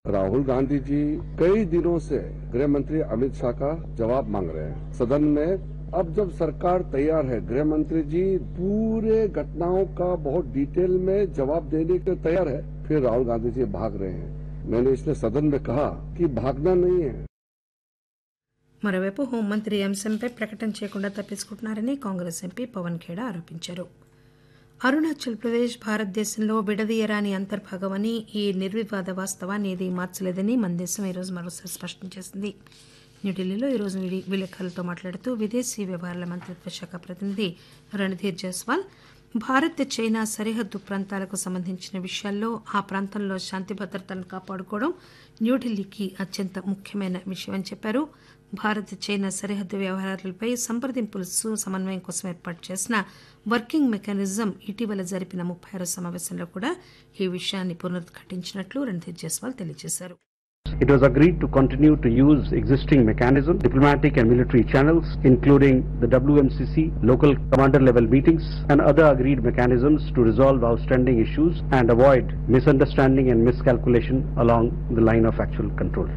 राहुल गांधी जी कई दिनों से गृह मंत्री अमित शाह का जवाब मांग रहे हैं सदन में अब जब सरकार तैयार है गृह मंत्री जी पूरे घटनाओं का बहुत डिटेल में जवाब देने के तैयार है फिर राहुल गांधी जी भाग रहे हैं मैंने इसलिए सदन में कहा कि भागना नहीं है మరోవైపు హోంమంత్రి ఈ అంశంపై ప్రకటన చేయకుండా తప్పించుకుంటున్నారని కాంగ్రెస్ ఎంపీ పవన్ ఖేడా ఆరోపించారు అరుణాచల్ ప్రదేశ్ భారతదేశంలో విడదీయరాని అంతర్భాగమని ఈ నిర్వివాద వాస్తవాన్ని ఏదీ మార్చలేదని మన దేశం ఈరోజు మరోసారి స్పష్టం చేసింది న్యూఢిల్లీలో ఈరోజు విడి- విలేకరులతో మాట్లాడుతూ విదేశీ వ్యవహారాల మంత్రిత్వ శాఖ ప్రతినిధి రణధీర్ జైస్వాల్ భారత్ చైనా సరిహద్దు ప్రాంతాలకు సంబంధించిన విషయాల్లో ఆ ప్రాంతంలో శాంతి భద్రతలను కాపాడుకోవడం న్యూఢిల్లీకి అత్యంత ముఖ్యమైన విషయమని చెప్పారు భారత్ చైనా సరిహద్దు వ్యవహారాలపై సంప్రదింపులు సు- సమన్వయం కోసం ఏర్పాటు చేసిన వర్కింగ్ మెకానిజం ఇటీవల జరిపిన ముప్పై ఆరో సమావేశంలో కూడా ఈ విషయాన్ని పునరుద్ఘాటించినట్లు రణధీర్ జైస్వాల్ తెలియజేశారు It was agreed to continue to use existing mechanisms, diplomatic and military channels, including the WMCC, local commander level meetings, and other agreed mechanisms to resolve outstanding issues and avoid misunderstanding and miscalculation along the line of actual control.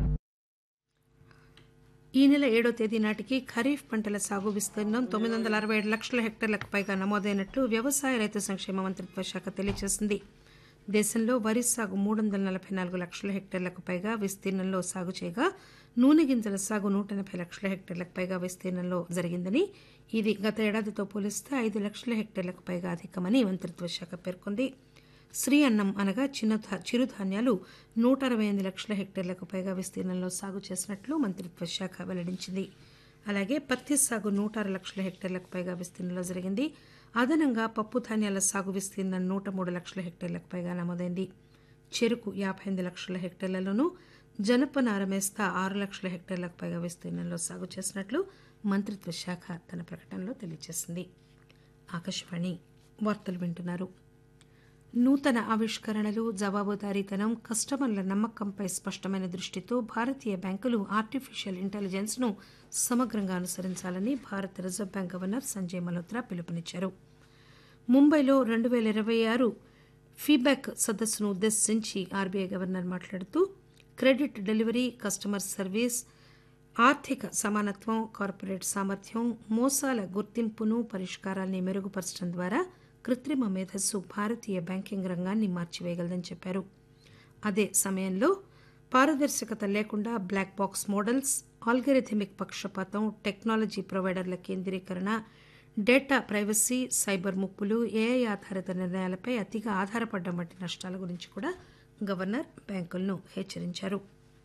ఈ నెల ఏడో తేదీ నాటికి ఖరీఫ్ పంటల సాగు విస్తీర్ణం తొమ్మిది వందల అరవై ఏడు లక్షల హెక్టార్లకు పైగా నమోదైనట్లు వ్యవసాయ రైతు సంక్షేమ మంత్రిత్వ శాఖ తెలియజేసింది దేశంలో వరి సాగు మూడు వందల నలభై నాలుగు లక్షల హెక్టార్లకు పైగా విస్తీర్ణంలో సాగు చేయగా నూనె గింజల సాగు నూట ఎనభై లక్షల హెక్టార్లకు పైగా విస్తీర్ణంలో జరిగిందని ఇది గత ఏడాదితో పోలిస్తే ఐదు లక్షల హెక్టార్లకు పైగా అధికమని మంత్రిత్వ శాఖ పేర్కొంది శ్రీ అన్నం అనగా చిన్న ధా- చిరుధాన్యాలు నూట అరవై ఎనిమిది లక్షల హెక్టార్లకు పైగా విస్తీర్ణంలో సాగు చేసినట్లు మంత్రిత్వ శాఖ వెల్లడించింది అలాగే పత్తి సాగు నూట ఆరు లక్షల హెక్టార్లకు పైగా విస్తీర్ణంలో జరిగింది అదనంగా పప్పు ధాన్యాల సాగు విస్తీర్ణం నూట మూడు లక్షల హెక్టార్లకు పైగా నమోదైంది చెరుకు యాభై ఎనిమిది లక్షల హెక్టార్లలోనూ జనపనార మేస్తా ఆరు లక్షల హెక్టార్లకు పైగా విస్తీర్ణంలో సాగు చేసినట్లు మంత్రిత్వ శాఖ తన ప్రకటనలో తెలియజేసింది ఆకాశవాణి వార్తలు వింటున్నారు నూతన ఆవిష్కరణలు జవాబుదారీతనం కస్టమర్ల నమ్మకంపై స్పష్టమైన దృష్టితో భారతీయ బ్యాంకులు ఆర్టిఫిషియల్ ఇంటెలిజెన్స్ ను సమగ్రంగా అనుసరించాలని భారత reserve bank governor Sanjay Malhotra పిలుపునిచ్చారు ముంబైలో రెండు పేల ఇరవై ఆరు ఫీడ్బ్యాక్ సదస్సును ఉద్దేశించి ఆర్బీఐ గవర్నర్ మాట్లాడుతూ క్రెడిట్ డెలివరీ కస్టమర్ సర్వీస్ ఆర్థిక సమానత్వం కార్పొరేట్ సామర్థ్యం మోసాల గుర్తింపును పరిష్కారాల్ని మెరుగుపరచడం ద్వారా కృత్రిమ మేధస్సు భారతీయ బ్యాంకింగ్ రంగాన్ని మార్చివేయగలదని చెప్పారు అదే సమయంలో పారదర్శకత లేకుండా బ్లాక్ బాక్స్ మోడల్స్ ఆల్గరిథమిక్ పక్షపాతం టెక్నాలజీ ప్రొవైడర్ల కేంద్రీకరణ డేటా ప్రైవసీ సైబర్ ముప్పులు ఏఐ ఆధారిత నిర్ణయాలపై అతిగా ఆధారపడడం వంటి నష్టాల గురించి కూడా గవర్నర్ బ్యాంకులను హెచ్చరించారు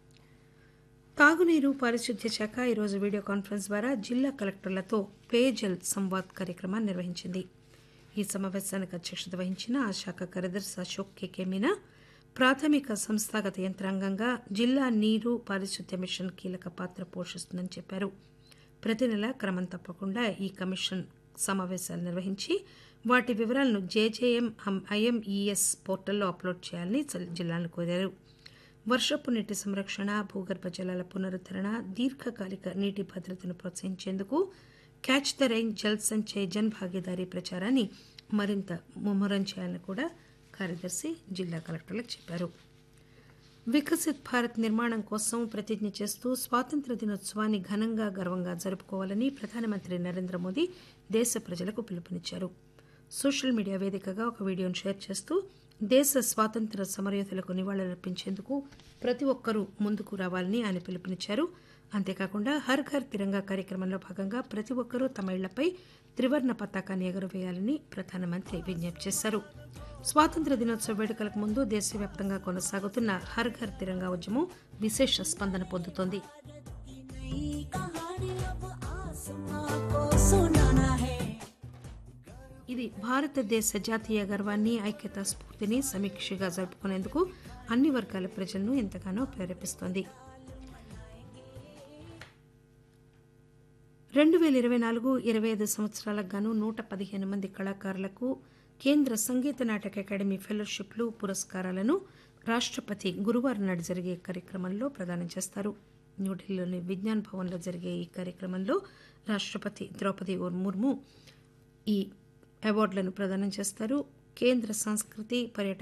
తాగునీరు పారిశుద్ధ్య శాఖ ఈరోజు వీడియో కాన్ఫరెన్స్ ద్వారా జిల్లా కలెక్టర్లతో పేజల్ సంవాద్ కార్యక్రమాన్ని నిర్వహించింది ఈ సమావేశానికి అధ్యక్షత వహించిన ఆ శాఖ కార్యదర్శి అశోక్ కేకే మీనా ప్రాథమిక సంస్థాగత యంత్రాంగంగా జిల్లా నీరు పారిశుద్ధ్య మిషన్ కీలక పాత్ర పోషిస్తుందని చెప్పారు ప్రతి నెల క్రమం తప్పకుండా ఈ కమిషన్ సమావేశాలు నిర్వహించి వాటి వివరాలను జేజేఎం ఐఎంఈఎస్ పోర్టల్లో అప్లోడ్ చేయాలని జిల్- జిల్లాలను కోరారు వర్షపు నీటి సంరక్షణ భూగర్భ జలాల పునరుద్ధరణ దీర్ఘకాలిక నీటి భద్రతను ప్రోత్సహించేందుకు catch the rain Jal Sanchay Jan Bhagidari ప్రచారాన్ని మరింత ముమ్మరం చేయాలని కూడా కార్యదర్శి జిల్లా కలెక్టర్లకు చెప్పారు వికసిత్ భారత్ నిర్మాణం కోసం ప్రతిజ్ఞ చేస్తూ స్వాతంత్ర దినోత్సవాన్ని ఘనంగా గర్వంగా జరుపుకోవాలని ప్రధానమంత్రి నరేంద్ర మోదీ దేశ ప్రజలకు పిలుపునిచ్చారు సోషల్ మీడియా వేదికగా ఒక వీడియోను షేర్ చేస్తూ దేశ స్వాతంత్ర సమరయోధులకు నివాళులర్పించేందుకు ప్రతి ఒక్కరూ ముందుకు రావాలని ఆయన పిలుపునిచ్చారు అంతేకాకుండా హర్ ఘర్ తిరంగా కార్యక్రమంలో భాగంగా ప్రతి ఒక్కరూ తమ ఇళ్లపై త్రివర్ణ పతాకాన్ని ఎగురవేయాలని ప్రధానమంత్రి విజ్ఞప్తి చేశారు స్వాతంత్ర దినోత్సవ వేడుకలకు ముందు దేశవ్యాప్తంగా కొనసాగుతున్న హర్ ఘర్ తిరంగా ఉద్యమం విశేష స్పందన పొందుతోంది नई कहानी अब आसमां को सुनाना है ఇది భారతదేశ జాతీయ గర్వాన్ని ఐక్యతా స్ఫూర్తిని సమీక్షగా జరుపుకునేందుకు అన్ని వర్గాల ప్రజలను ఎంతగానో ప్రేరేపిస్తోంది రెండు వేల ఇరవై నాలుగు ఇరవై ఐదు సంవత్సరాలకు గాను నూట పదిహేను మంది కళాకారులకు కేంద్ర సంగీత నాటక అకాడమీ ఫెలోషిప్లు పురస్కారాలను రాష్ట్రపతి గురువారం నాడు జరిగే కార్యక్రమంలో ప్రదానం చేస్తారు న్యూఢిల్లీలోని విజ్ఞాన్ భవన్లో జరిగే ఈ కార్యక్రమంలో రాష్ట్రపతి ద్రౌపది ముర్ము ఈ అవార్డులను ప్రదానం చేస్తారు కేంద్ర సంస్కృతి పర్యాటక